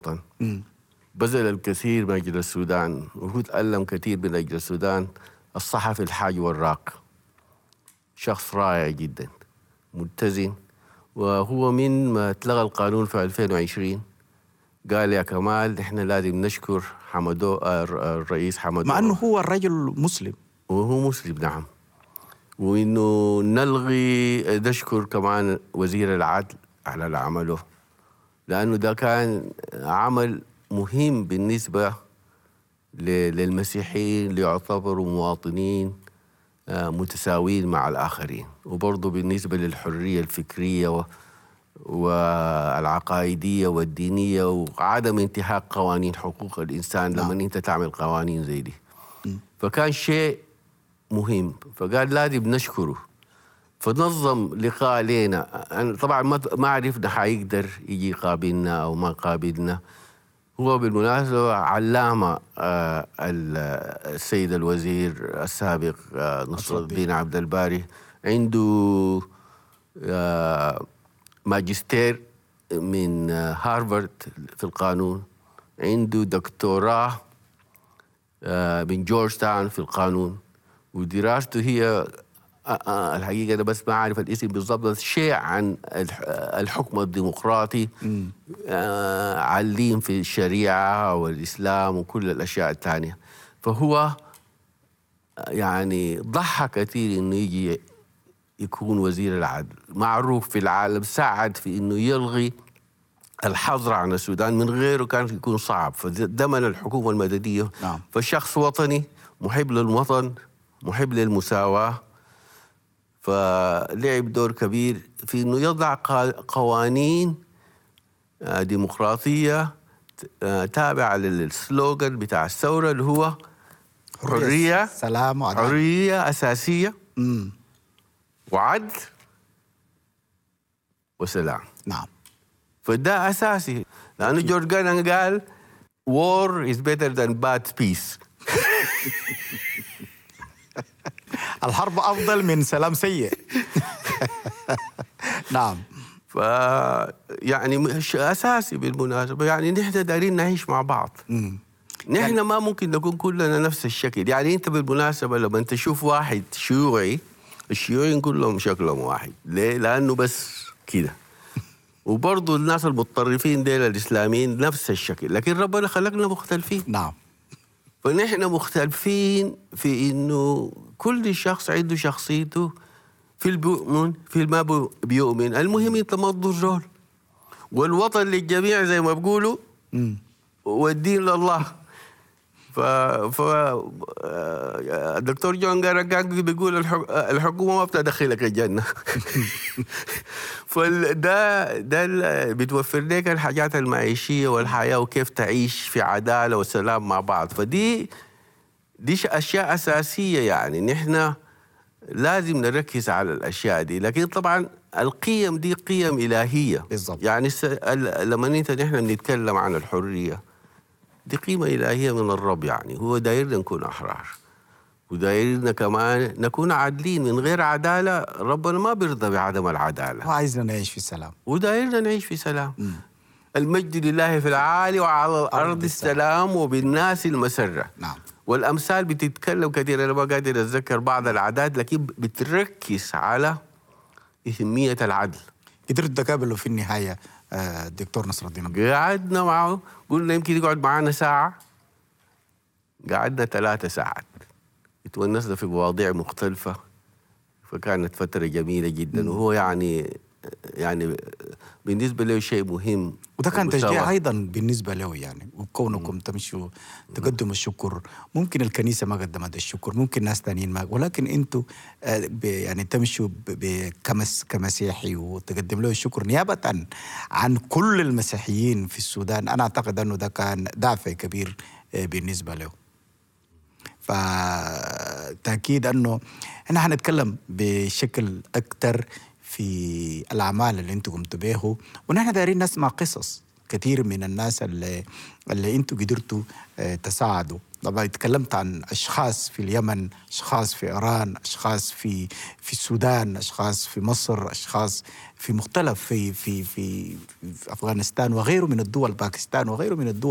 الوطن بذل الكثير من أجل السودان وهو تألم كثير من أجل السودان الصحفي الحاج وراق شخص رائع جدا متزن وهو من ما اتلغى القانون في 2020 قال يا كمال نحن لازم نشكر حمدو الرئيس حمدو مع انه هو الرجل مسلم وهو مسلم نعم وانه نلغي نشكر كمان وزير العدل على اللي عمله لانه ده كان عمل مهم بالنسبه ل- للمسيحيين ليعتبروا مواطنين آه، متساويين مع الاخرين وبرضه بالنسبه للحريه الفكريه و والعقائديه والدينيه وعدم انتهاك قوانين حقوق الانسان لما انت تعمل قوانين زي دي فكان شيء مهم فقال لازم نشكره فنظم لقاء لنا أنا طبعا ما ما عرفنا حيقدر يجي يقابلنا او ما قابلنا هو بالمناسبة علامة آه، ال- السيد الوزير السابق آه، نصر الدين عبد الباري عنده آه، ماجستير من آه، هارفارد في القانون عنده دكتوراه آه، من جورج تاون في القانون ودراسته هي آه، آه، الحقيقة أنا بس ما أعرف الاسم بالضبط بس شيء عن الح- الحكم الديمقراطي آه، عليم في الشريعة والإسلام وكل الأشياء الثانية فهو يعني ضحى كثير إنه يجي يكون وزير العدل معروف في العالم ساعد في إنه يلغي الحظر عن السودان من غيره كان يكون صعب فدمن الحكومة المدنية نعم. فشخص وطني محب للوطن محب للمساواة فلعب دور كبير في انه يضع قا- قوانين آه، ديمقراطيه آه، تابعه للسلوغان بتاع الثوره اللي هو حريه سلام وعدالة حريه اساسيه مم. وعدل وسلام نعم فده اساسي لانه جورج جانان قال war is better than bad peace الحرب افضل من سلام سيء نعم ف يعني مش اساسي بالمناسبه يعني نحن دايرين نعيش مع بعض مم. نحن ما ممكن نكون كلنا نفس الشكل يعني انت بالمناسبه لما انت تشوف واحد شيوعي الشيوعيين كلهم شكلهم واحد ليه لانه بس كده وبرضه الناس المتطرفين ديل الاسلاميين نفس الشكل لكن ربنا خلقنا مختلفين نعم فنحن مختلفين في انه كل شخص عنده شخصيته في البيؤمن في ما بي- بيؤمن المهم انت ما تضر زول والوطن للجميع زي ما بيقولوا مم. والدين لله ف ف آه، الدكتور جون جارجان بيقول الحك... الحكومه ما بتدخلك الجنه فده ده ال- بتوفر لك الحاجات المعيشيه والحياه وكيف تعيش في عداله وسلام مع بعض فدي دي ش- اشياء اساسيه يعني نحن لازم نركز على الاشياء دي لكن طبعا القيم دي قيم الهيه بالضبط. يعني الس... ال- لما انت نحن بنتكلم عن الحريه دي قيمه الهيه من الرب يعني هو دايرنا نكون احرار ودايرنا كمان نكون عادلين من غير عداله ربنا ما بيرضى بعدم العداله هو عايزنا نعيش في سلام ودايرنا نعيش في سلام المجد لله في العالي وعلى الارض السلام وبالناس المسره نعم والامثال بتتكلم كثير انا ما قادر اتذكر بعض العادات لكن بتركز على اهميه العدل قدرت تقابله في النهايه آه، الدكتور نصر الدين عبد- قعدنا معه قلنا يمكن يقعد معنا ساعه قعدنا ثلاثة ساعات اتونسنا في مواضيع مختلفة فكانت فترة جميلة جدا وهو يعني يعني بالنسبة له شيء مهم وده كان المساواة. تشجيع ايضا بالنسبه له يعني وكونكم تمشوا تقدموا الشكر ممكن الكنيسه ما قدمت الشكر ممكن ناس ثانيين ما ولكن انتوا آه، ب- يعني تمشوا ب- ب- كمس كمسيحي وتقدم له الشكر نيابه عن, عن كل المسيحيين في السودان انا اعتقد انه ده كان دافع كبير آه، بالنسبه له فتأكيد أنه احنا حنتكلم بشكل أكثر في الأعمال اللي أنتم قمتوا بيه ونحن دايرين نسمع قصص كثير من الناس اللي اللي انتم قدرتوا آه، تساعدوا طبعا تكلمت عن اشخاص في اليمن اشخاص في ايران اشخاص في في السودان اشخاص في مصر اشخاص في مختلف في في في, في افغانستان وغيره من الدول باكستان وغيره من الدول